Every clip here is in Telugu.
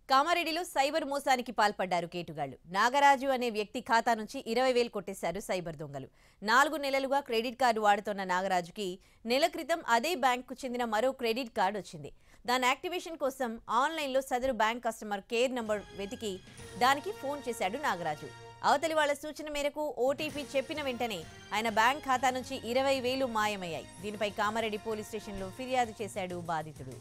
కామారెడ్డిలో సైబర్ మోసానికి పాల్పడ్డారు కేటుగాళ్లు నాగరాజు అనే వ్యక్తి ఖాతా నుంచి ఇరవై వేలు కొట్టేశారు సైబర్ దొంగలు నాలుగు నెలలుగా క్రెడిట్ కార్డు వాడుతున్న నాగరాజుకి నెల క్రితం అదే బ్యాంకుకు చెందిన మరో క్రెడిట్ కార్డు వచ్చింది దాని యాక్టివేషన్ కోసం ఆన్లైన్లో సదరు బ్యాంక్ కస్టమర్ కేర్ నంబర్ వెతికి దానికి ఫోన్ చేశాడు నాగరాజు అవతలి వాళ్ళ సూచన మేరకు ఓటీపీ చెప్పిన వెంటనే ఆయన బ్యాంక్ ఖాతా నుంచి ఇరవై వేలు మాయమయ్యాయి దీనిపై కామారెడ్డి పోలీస్ స్టేషన్లో ఫిర్యాదు చేశాడు బాధితుడు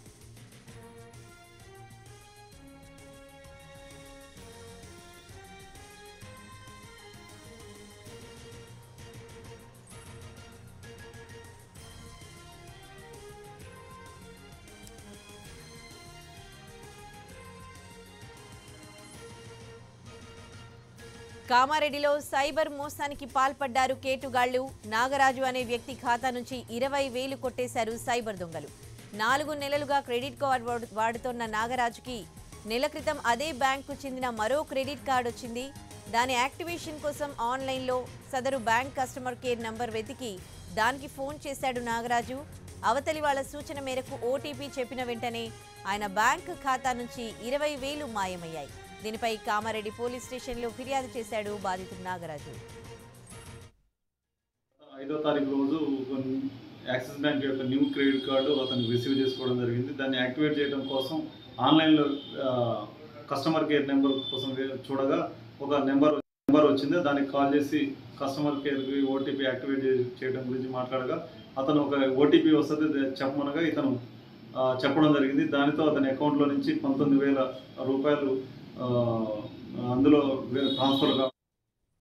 కామారెడ్డిలో సైబర్ మోసానికి పాల్పడ్డారు కేటుగాళ్లు నాగరాజు అనే వ్యక్తి ఖాతా నుంచి ఇరవై వేలు కొట్టేశారు సైబర్ దొంగలు నాలుగు నెలలుగా క్రెడిట్ కార్డు వాడు- వాడుతోన్న నాగరాజుకి నెల క్రితం అదే బ్యాంకు చెందిన మరో క్రెడిట్ కార్డు వచ్చింది దాని యాక్టివేషన్ కోసం ఆన్లైన్లో సదరు బ్యాంక్ కస్టమర్ కేర్ నంబర్ వెతికి దానికి ఫోన్ చేశాడు నాగరాజు అవతలి వాళ్ళ సూచన మేరకు ఓటీపీ చెప్పిన వెంటనే ఆయన బ్యాంక్ ఖాతా నుంచి ఇరవై వేలు మాయమయ్యాయి దీనిపై కామారెడ్డి పోలీస్ స్టేషన్లో ఫిర్యాదు చేశాడు బాధితుడు నాగరాజు ఐదో తారీఖు రోజు కొన్ని యాక్సిస్ బ్యాంక్ యొక్క న్యూ క్రెడిట్ కార్డు అతను రిసీవ్ చేసుకోవడం జరిగింది దాన్ని యాక్టివేట్ చేయడం కోసం ఆన్లైన్లో ఆ, కస్టమర్ కేర్ నెంబర్ కోసం వే- చూడగా ఒక నెంబర్ నెంబర్ వచ్చింది దానికి కాల్ చేసి కస్టమర్ కేర్కి ఓటీపీ యాక్టివేట్ చే- చేయడం గురించి మాట్లాడగా అతను ఒక ఓటీపీ వస్తుంది దే- చెప్పమనగా ఇతను ఆ, చెప్పడం జరిగింది దానితో అతని అకౌంట్లో నుంచి పంతొమ్మిది వేల రూపాయలు ఆ, అందులో ట్రాన్స్ఫర్